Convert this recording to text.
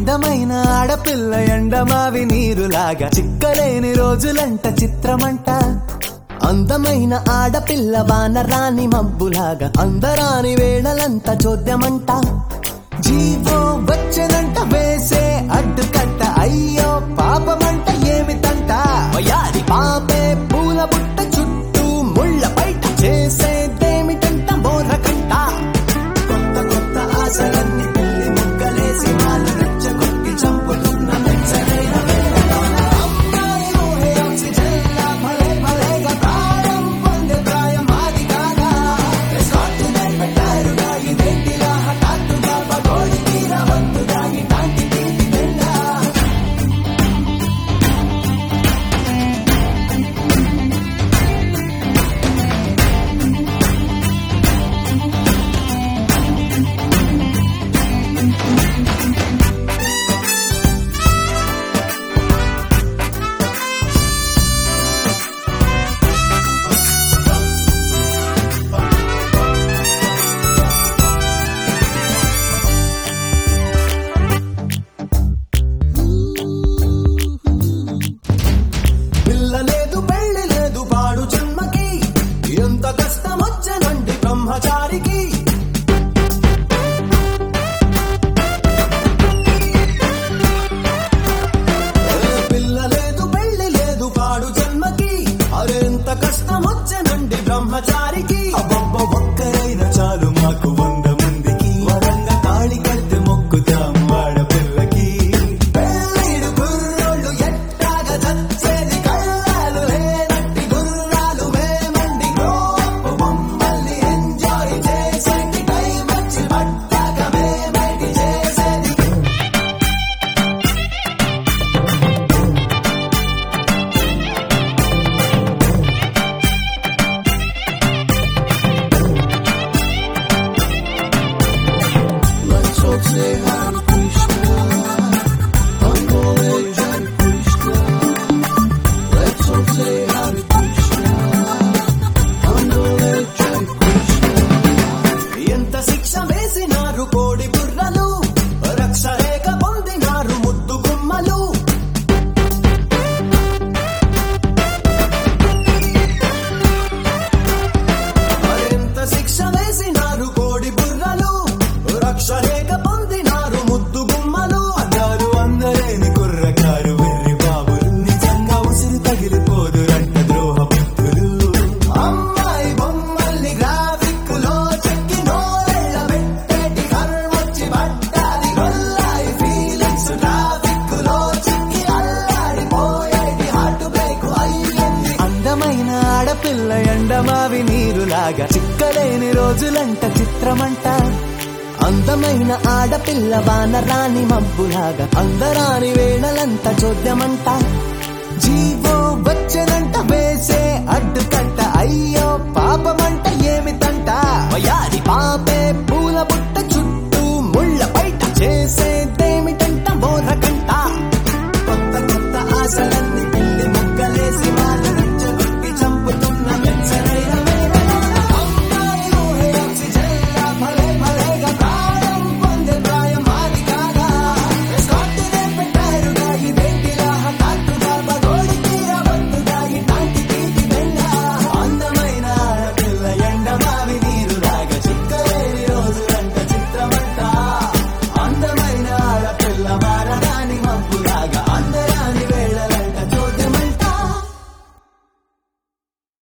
అందమైన ఆడపిల్ల ఎండమావి నీరులాగా చిక్కలేని రోజులంట చిత్రమంట అందమైన ఆడపిల్ల వానరాని మబ్బులాగా అందరాని వేళలంత చోద్యమంట జీవో వచ్చనంట వేసే అడ్డుకట్ట అయ్యో పాపమంట ఏమిటంట వయారి పాపే పూల బుట్ట చుట్టూ ముళ్ళ బయట చేసేదేమిటంట మోరకంట కొత్త కొత్త ఆశలన్నీ పిల్లి ముక్కలేసి వాళ్ళు రెచ్చగొట్టి చంపుతున్న మెచ్చనైన వేళలోన అమ్మాయి ఊహే ఆక్సిజన్లా భలే భలేగా ప్రాణం పొందే ప్రాయం మాది కాదా రిసార్టునే పెట్టారుగా ఇదేంటిలా హఠాత్తుగా పగోడి తీరా వద్దుగా ఇలాంటి తీపి వెండా పిల్ల లేదు పెళ్లి లేదు పాడు జన్మకి ఎంత కష్టం వచ్చనండి బ్రహ్మచారికి పిల్ల లేదు పెళ్లి లేదు పాడు జన్మకి అరెంత కష్టం వచ్చనండి బ్రహ్మచారికి అబ్బబ్బ ఒక్కరైనా చాలు మాకు వంద మందికి వరంగా తాళి కడితే మొక్కుతాం ఆడపిల్లకి పెళ్ళిడు గుర్రోళ్ళు ఎట్టాగా చచ్చేది కళ్ళాలు లేనట్టి గుర్రాలు మేమండి గోపు మమ్మల్ని ఎంజాయ్ చేసేది టైం వచ్చి పట్టాక మేమేటి చేసేది Let's all say Hare Krishna. Angole Hare Krishna. Let's all say Hare Krishna. Angole Hare Krishna. ఎంత శిక్ష వేసినారు కోడి బుర్రలు రక్ష రేఖ పొందినారు ముద్దు గుమ్మలు మరింత శిక్ష వేసినారు కోడి బుర్రలు రక్ష రేఖ పొందినారు ముద్దు గుమ్మలు అన్నారు అందరేని కుర్రకారు వెర్రి బాబులు నిజంగా ఉసిరి తగిలిపోదు రంట ద్రోహ బుద్ధులు అమ్మాయి బొమ్మల్ని గ్రాఫిక్ లో చెక్కి నోరెళ్ళ పెట్టేటి కర్మొచ్చి పట్టాలి గొల్లాయి ఫీలింగ్స్ ట్రాఫిక్ లో చిక్కి అల్లాడిపోయేటి హార్ట్ బ్రేక్ అయ్యింది అందమైన ఆడపిల్ల ఎండమావి నీరులాగా చిక్కలేని రోజులంట చిత్రమంట అందమైన ఆడపిల్ల వానరాని మబ్బులాగా అందరాని వేళలంత చోద్యమంట జీవో వచ్చనంట వేసే అడ్డుకట్ట అయ్యో పాపమంట ఏమిటంట వయారి పాపే పూల బుట్ట చుట్టూ ముళ్ళ బయట చేసేదేమిటంట మోరకంట కొత్త కొత్త ఆశలన్నీ పిల్లి ముక్కలేసి వాళ్ళు రెచ్చగొట్టి చంపుతున్న మెచ్చనైన వేళలోన అమ్మాయి ఊహే ఆక్సిజన్లా భలే భలేగా ప్రాణం పొందే ప్రాయం మాది కాదా రిసార్టునే పెట్టారుగా ఇదేంటిలా హఠాత్తుగా పగోడి తీరా వద్దుగా ఇలాంటి తీపి వెండా అందమైన ఆడపిల్ల ఎండమావి నీరు రాగ చిక్కలేని రోజులంట చిత్రమంట అందమైన ఆడపిల్ల మారడాని మబ్బు